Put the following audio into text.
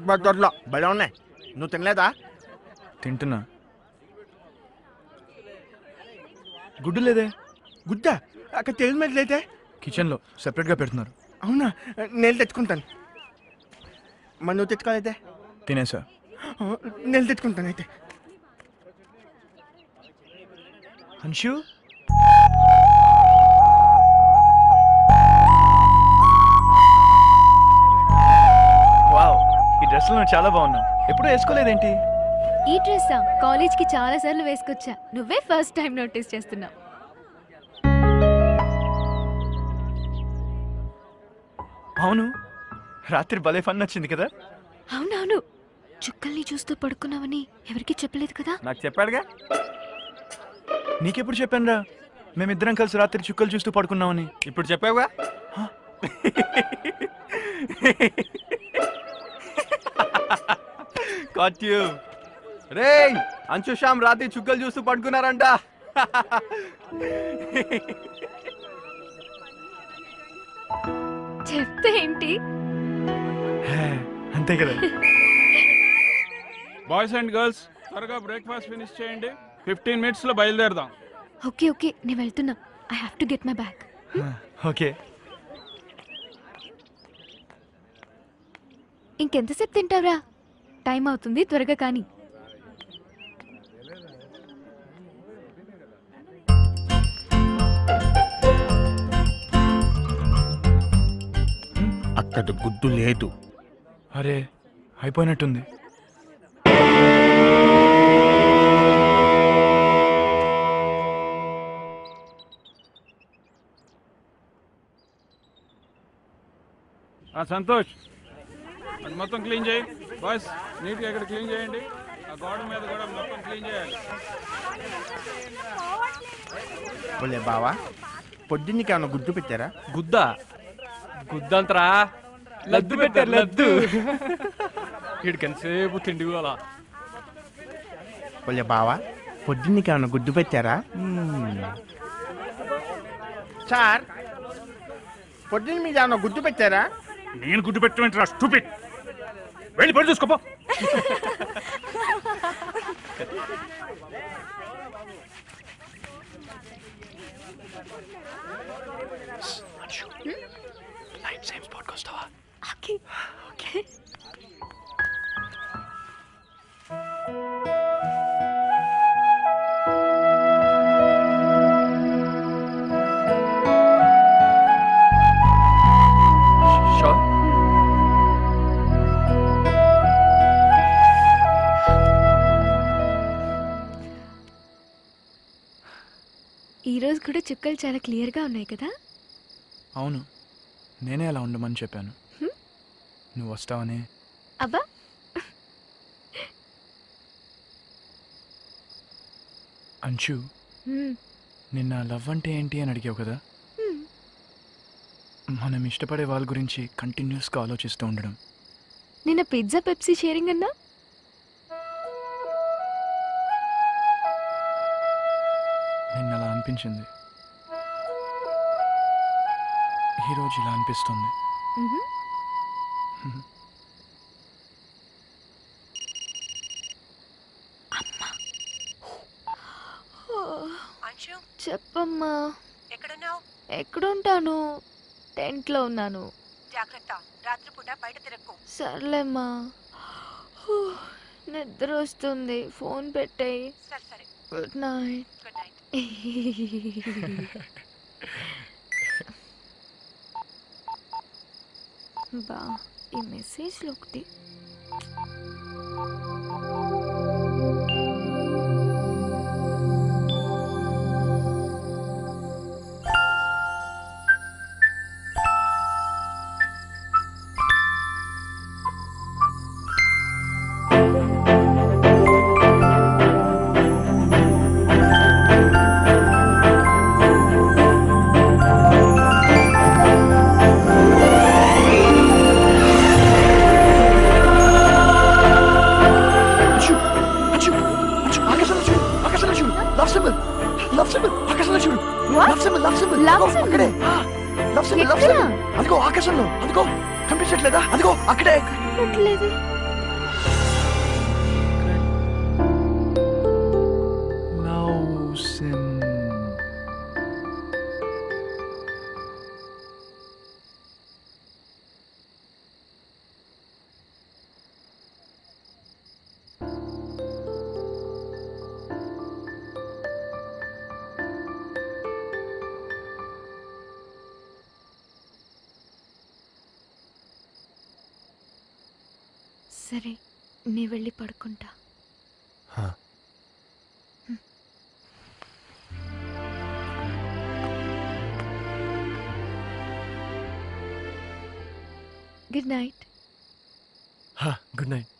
హైదరాబాద్ దొరలో భలే ఉన్నాయి నువ్వు తినలేదా తింటున్నా గుడ్డు లేదే గుద్దా అక్కడ తెలియదు మీద లేదే కిచెన్లో సెపరేట్గా పెడుతున్నారు అవునా నేను తెచ్చుకుంటాను మరి నువ్వు తెచ్చుకోలేదే తినేసా ఆ, నేను తెచ్చుకుంటాను అయితే అంశు వావ్ ఈ డ్రెస్లో నువ్వు చాలా బాగున్నావు ఎప్పుడు వేసుకోలేదేంటి ఈ డ్రెస్సా కాలేజ్కి చాలా సార్లు వేసుకొచ్చా నువ్వే ఫస్ట్ టైం నోటీస్ చేస్తున్నావు అవును రాత్రి భలే ఫన్ వచ్చింది కదా అవునవును చుక్కల్ని చూస్తూ పడుకున్నావని ఎవరికి చెప్పలేదు కదా నాకు చెప్పాడుగా నీకెప్పుడు చెప్పాను రా మేమిద్దరం కలిసి రాత్రి చుక్కలు చూస్తూ పడుకున్నామని ఇప్పుడు చెప్పావుగా కాట్ యు రే అంశు శ్యామ్ రాత్రి చుక్కలు చూస్తూ పడుకున్నారంట చెప్తే ఏంటి హే, అంతే కదా బాయ్స్ అండ్ గర్ల్స్ త్వరగా బ్రేక్ఫాస్ట్ ఫినిష్ చేయండి ఫిఫ్టీన్ మినిట్స్లో బయలుదేరదాం ఓకే ఓకే నేను వెళ్తున్నా I have to get my bag okay ఇంకెంతసేపు తింటావురా టైం అవుతుంది త్వరగా కానీ అక్కడ గుడ్డు లేదు అరే అయిపోయినట్టుంది ఆ సంతోష్ అది మొత్తం క్లీన్ చేయి బాయ్స్ నీట్గా ఇక్కడ క్లీన్ చేయండి ఆ గోడ మీద కూడా మొత్తం క్లీన్ చేయాలి బోలే బావా పొద్దున్నకి ఏమైనా గుడ్డు పెట్టారా గుద్ద గుద్దంతరా లద్దు పెట్టారు లద్దు వీడికి ఎంతసేపు తిండి అలా బోలే బావా పొద్దున్నకి ఏమైనా గుడ్డు పెట్టారా సార్ పొద్దున్న మీద ఏమైనా గుడ్డు పెట్టారా నేను గుడ్డు పెట్టమంటారా స్టూపిడ్ వెళ్ళి పడి చూసుకోపో ఓకే ఓకే షూర్ ఈ రోజు కూడా చుక్కలు చాలా క్లియర్గా ఉన్నాయి కదా అవును నేనే అలా ఉండమని చెప్పాను హ్మ్? నువ్వు వస్తావని అబ్బా అంశు హ్మ్, నిన్న లవ్ అంటే ఏంటి అని అడిగావు కదా హ్మ్. మనం ఇష్టపడే వాళ్ళ గురించి కంటిన్యూస్గా ఆలోచిస్తూ ఉండడం నిన్న పిజ్జా పెప్సీ షేరింగ్ అన్నా నిన్న అలా అనిపించింది ఈరోజు ఇలా అనిపిస్తుంది మ్హూ. అంశు చెప్పమ్మా ఎక్కడున్నావు ఎక్కడుంటాను టెంట్లో ఉన్నాను జాగ్రత్త రాత్రిపూట బయట తిరక్కు సర్లేమ్మా హూ, నిద్ర వస్తుంది ఫోన్ పెట్టేయి సరే సరే గుడ్ నైట్ గుడ్ నైట్ బా ఈ మెసేజ్లో ఒకటి అంశు అంశు అంశు ఆకాశంలో చూడు ఆకాశంలో చూడు లవ్ సింబల్ లవ్ సింబల్ ఆకాశంలో చూడు love symbol love symbol Love అదిగో, symbol? అక్కడే లవ్ సింబల్ లవ్ ఎక్కడ? సింబల్ అదిగో ఆకాశంలో అదిగో కనిపించట్లేదా అదిగో అక్కడే పెట్టలేదు సరే నీ వెళ్ళి పడుకుంటా హా. గుడ్ నైట్ హా, గుడ్ నైట్